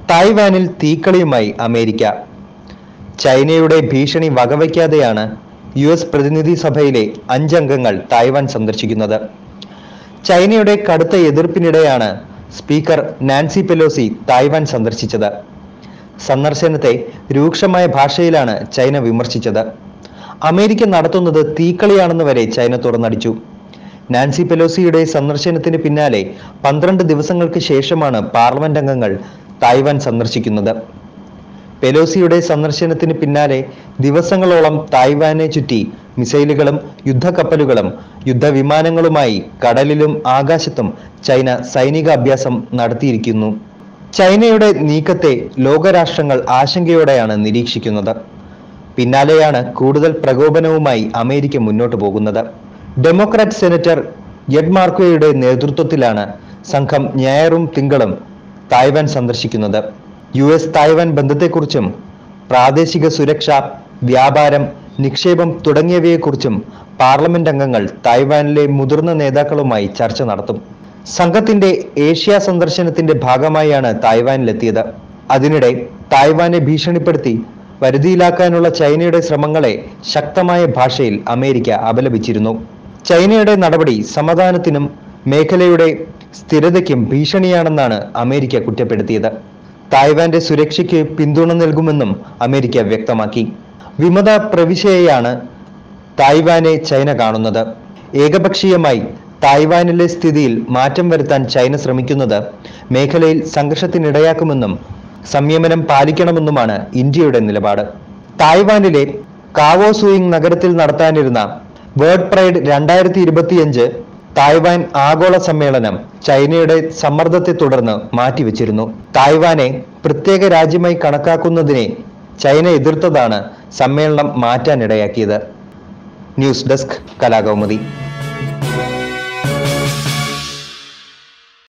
തായ്വാനിൽ തീക്കളിയുമായി America ചൈനയുടെ ഭീഷണി വകവയ്ക്കാതെയാണ് U S പ്രതിനിധി സഭയിലെ അഞ്ചംഗങ്ങൾ തായ്വാൻ സന്ദർശിക്കുന്നത് ചൈനയുടെ കടുത്ത എതിർപ്പിനിടെയാണ് സ്പീക്കർ നാൻസി പെലോസി തായ്വാൻ സന്ദർശിച്ചത് സന്ദർശനത്തെ രൂക്ഷമായ ഭാഷയിലാണ് ചൈന വിമർശിച്ചത് അമേരിക്ക നടത്തുന്നത് തീക്കളിയാണെന്ന് വരെ ചൈന തുറന്നടിച്ചു നാൻസി പെലോസിയുടെ സന്ദർശനത്തിന് പിന്നാലെ പന്ത്രണ്ട് ദിവസങ്ങൾക്ക് ശേഷമാണ് പാർലമെന്റ് അംഗങ്ങൾ തായ്വാൻ സന്ദർശിക്കുന്നത് പെലോസിയുടെ സന്ദർശനത്തിന് പിന്നാലെ ദിവസങ്ങളോളം തായ്വാനെ ചുറ്റി മിസൈലുകളും യുദ്ധക്കപ്പലുകളും യുദ്ധവിമാനങ്ങളുമായി കടലിലും ആകാശത്തും ചൈന സൈനിക അഭ്യാസം നടത്തിയിരിക്കുന്നു ചൈനയുടെ നീക്കത്തെ ലോകരാഷ്ട്രങ്ങൾ ആശങ്കയോടെയാണ് നിരീക്ഷിക്കുന്നത് പിന്നാലെയാണ് കൂടുതൽ പ്രകോപനവുമായി അമേരിക്ക മുന്നോട്ട് പോകുന്നത് ഡെമോക്രാറ്റ് സെനറ്റർ എഡ് മാർക്കോയുടെ നേതൃത്വത്തിലാണ് സംഘം ഞായറും തിങ്കളും തായ്വാൻ സന്ദർശിക്കുന്നത് യു എസ് തായ്വാൻ ബന്ധത്തെക്കുറിച്ചും പ്രാദേശിക സുരക്ഷ വ്യാപാരം നിക്ഷേപം തുടങ്ങിയവയെക്കുറിച്ചും പാർലമെന്റ് അംഗങ്ങൾ തായ്വാനിലെ മുതിർന്ന നേതാക്കളുമായി ചർച്ച നടത്തും സംഘത്തിന്റെ ഏഷ്യ സന്ദർശനത്തിന്റെ ഭാഗമായാണ് തായ്വാനിലെത്തിയത് അതിനിടെ തായ്വാനെ ഭീഷണിപ്പെടുത്തി വരുതിയിലാക്കാനുള്ള ചൈനയുടെ ശ്രമങ്ങളെ ശക്തമായ ഭാഷയിൽ അമേരിക്ക അപലപിച്ചിരുന്നു ചൈനയുടെ നടപടി സമാധാനത്തിനും മേഖലയുടെ സ്ഥിരതയ്ക്കും ഭീഷണിയാണെന്നാണ് അമേരിക്ക കുറ്റപ്പെടുത്തിയത് തായ്വാന്റെ സുരക്ഷയ്ക്ക് പിന്തുണ നൽകുമെന്നും അമേരിക്ക വ്യക്തമാക്കി വിമത പ്രവിശ്യയാണ് തായ്വാനെ ചൈന കാണുന്നത് ഏകപക്ഷീയമായി തായ്വാനിലെ സ്ഥിതിയിൽ മാറ്റം വരുത്താൻ ചൈന ശ്രമിക്കുന്നത് മേഖലയിൽ സംഘർഷത്തിനിടയാക്കുമെന്നും സംയമനം പാലിക്കണമെന്നുമാണ് ഇന്ത്യയുടെ നിലപാട് തായ്വാനിലെ കാവോ സൂയിങ് നഗരത്തിൽ നടത്താനിരുന്ന വേർഡ് പ്രൈഡ് രണ്ടായിരത്തി ഇരുപത്തിയഞ്ച് തായ്വാൻ ആഗോള സമ്മേളനം ചൈനയുടെ സമ്മർദ്ദത്തെ തുടർന്ന് മാറ്റിവെച്ചിരുന്നു തായ്വാനെ പ്രത്യേക രാജ്യമായി കണക്കാക്കുന്നതിനെ ചൈന എതിർത്തതാണ് സമ്മേളനം മാറ്റാനിടയാക്കിയത് ന്യൂസ് ഡെസ്ക് കലാകൗമുദി